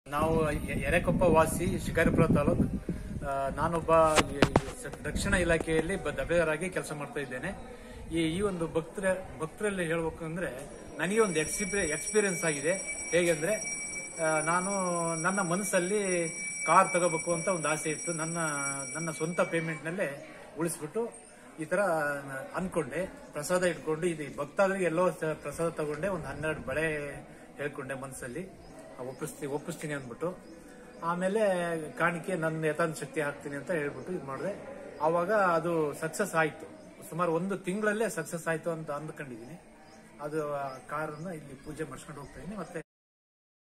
ನಾವು ಎ- ಎರೆಕೊಪ್ಪ ವಾಸಿ ಶಿಕಾರಿಪುರ ತಾಲೂಕು ಆ, ನಾನೊಬ್ಬ ಈ- ಈ ಸ- ರಕ್ಷಣಾ ಇಲಾಖೆಯಲ್ಲಿ ಬ- ದಬೇದಾರಾಗಿ ಕೆಲಸ ಮಾಡ್ತಾ ಇದ್ದೇನೆ ಈ ಈ ಒಂದು ಭಕ್ತರ ಭಕ್ತರಲ್ಲಿ ಹೇಳ್ಬೇಕು ಅಂದ್ರೆ ನನಗೆ ಒಂದು ಎಕ್ಸಿಪಿ ಎಕ್ಸ್ಪೀರಿಯನ್ಸ್ ಆಗಿದೆ ಹೇಗೆಂದ್ರೆ ಆ, ನಾನು ನನ್ನ ಮನಸ್ಸಲ್ಲಿ ಕಾರ್ ತಗೋಬೇಕು ಅಂತ ಒಂದು ಆಸೆ ಇತ್ತು ನನ್ನ ನನ್ನ ಸ್ವಂತ ಪೇಮೆಂಟ್ನಲ್ಲೇ ಉಳಿಸ್ಬಿಟ್ಟು ಈ ತರ ಅನ್ಕೊಂಡೆ ಪ್ರಸಾದ ಇಟ್ಕೊಂಡು ಇದು ಭಕ್ತಾದ್ರಿಗೆ ಎಲ್ಲೋ ಸ- ಪ್ರಸಾದ ತಗೊಂಡೆ ಒಂದು ಹನ್ನೆರಡು ಬಳೆ ಹೇಳ್ಕೊಂಡೆ ಮನಸ್ಸಲ್ಲಿ ಒಪ್ಪಿಸ್ತೀನಿ ಒಪ್ಪಿಸ್ತೀನಿ ಅಂದ್ಬಿಟ್ಟು ಆಮೇಲೆ ಕಾಣಿಕೆ ನನ್ನ ಯಥಾನ್ ಶಕ್ತಿ ಹಾಕ್ತೀನಿ ಅಂತ ಹೇಳ್ಬಿಟ್ಟು ಇದು ಮಾಡಿದೆ ಆವಾಗ ಅದು ಸಕ್ಸಸ್ ಆಯ್ತು ಸುಮಾರು ಒಂದು ತಿಂಗಳಲ್ಲೇ ಸಕ್ಸಸ್ ಆಯ್ತು ಅಂತ ಅಂದ್ಕೊಂಡಿದ್ದೀನಿ ಅದು ಆ ಕಾರನ್ನ ಇಲ್ಲಿ ಪೂಜೆ ಮಾಡಿಸ್ಕೊಂಡು ಹೋಗ್ತಾ ಇದ್ದೀನಿ ಮತ್ತೆ